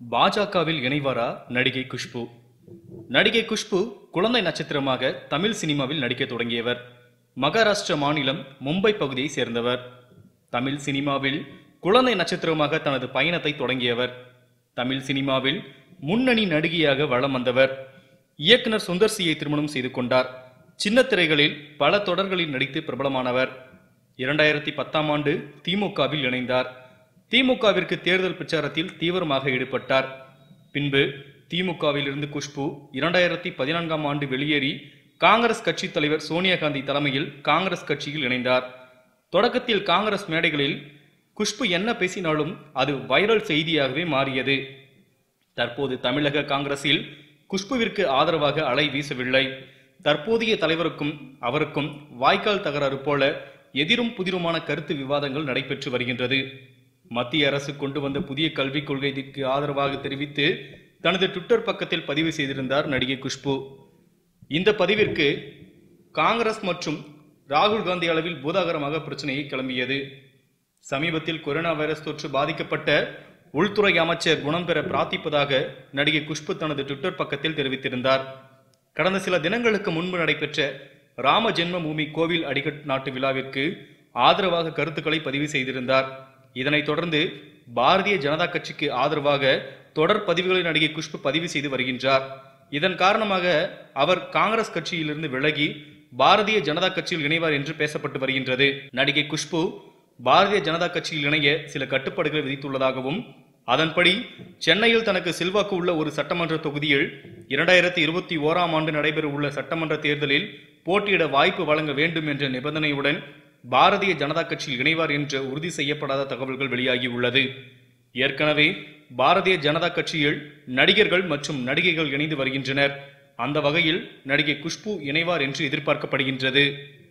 பாஜகவில் இணைவாரா நடிகை குஷ்பு நடிகை குஷ்பு குழந்தை நட்சத்திரமாக தமிழ் சினிமாவில் நடிக்க தொடங்கியவர் மகாராஷ்டிர மாநிலம் மும்பை பகுதியை சேர்ந்தவர் தமிழ் சினிமாவில் குழந்தை நட்சத்திரமாக தனது பயணத்தை தொடங்கியவர் தமிழ் சினிமாவில் முன்னணி நடிகையாக வலம் வந்தவர் இயக்குனர் சுந்தர் சியை திருமணம் செய்து கொண்டார் சின்ன திரைகளில் பல தொடர்களில் நடித்து பிரபலமானவர் இரண்டாயிரத்தி பத்தாம் ஆண்டு திமுகவில் இணைந்தார் திமுகவிற்கு தேர்தல் பிரச்சாரத்தில் தீவிரமாக ஈடுபட்டார் பின்பு திமுகவில் இருந்து குஷ்பு இரண்டாயிரத்தி பதினான்காம் ஆண்டு வெளியேறி காங்கிரஸ் கட்சி தலைவர் சோனியா காந்தி தலைமையில் காங்கிரஸ் கட்சியில் இணைந்தார் தொடக்கத்தில் காங்கிரஸ் மேடைகளில் குஷ்பு என்ன பேசினாலும் அது வைரல் செய்தியாகவே மாறியது தற்போது தமிழக காங்கிரஸில் குஷ்புவிற்கு ஆதரவாக அலை வீசவில்லை தற்போதைய தலைவருக்கும் அவருக்கும் வாய்க்கால் தகராறு போல எதிரும் புதிருமான கருத்து விவாதங்கள் நடைபெற்று வருகின்றது மத்திய அரசு கொண்டு வந்த புதிய கல்விக் கொள்கைக்கு ஆதரவாக தெரிவித்து தனது ட்விட்டர் பக்கத்தில் பதிவு செய்திருந்தார் நடிகை குஷ்பு இந்த பதிவிற்கு காங்கிரஸ் மற்றும் ராகுல் காந்தி அளவில் பூதாகரமாக பிரச்சனையை கிளம்பியது சமீபத்தில் கொரோனா வைரஸ் தொற்று பாதிக்கப்பட்ட உள்துறை அமைச்சர் குணம் பெற பிரார்த்திப்பதாக நடிகை குஷ்பு தனது ட்விட்டர் பக்கத்தில் தெரிவித்திருந்தார் கடந்த சில தினங்களுக்கு முன்பு நடைபெற்ற ராம ஜென்ம பூமி கோவில் அடிக்கட் நாட்டு விழாவிற்கு ஆதரவாக கருத்துக்களை பதிவு செய்திருந்தார் இதனைத் தொடர்ந்து பாரதிய ஜனதா கட்சிக்கு ஆதரவாக தொடர் பதிவுகளை நடிகை குஷ்பு பதிவு செய்து வருகின்றார் இதன் காரணமாக அவர் காங்கிரஸ் கட்சியிலிருந்து விலகி பாரதிய ஜனதா கட்சியில் இணைவார் என்று பேசப்பட்டு வருகின்றது நடிகை குஷ்பு பாரதிய ஜனதா கட்சியில் இணைய சில கட்டுப்பாடுகளை விதித்துள்ளதாகவும் அதன்படி சென்னையில் தனக்கு செல்வாக்கு உள்ள ஒரு சட்டமன்ற தொகுதியில் இரண்டாயிரத்தி இருபத்தி ஓராம் ஆண்டு நடைபெற உள்ள சட்டமன்ற தேர்தலில் போட்டியிட வாய்ப்பு வழங்க வேண்டும் என்ற நிபந்தனையுடன் பாரதிய ஜனதா கட்சியில் இணைவார் என்ற உறுதி செய்யப்படாத தகவல்கள் வெளியாகியுள்ளது ஏற்கனவே பாரதிய ஜனதா கட்சியில் நடிகர்கள் மற்றும் நடிகைகள் இணைந்து வருகின்றனர் அந்த வகையில் நடிகை குஷ்பு இணைவார் என்று எதிர்பார்க்கப்படுகின்றது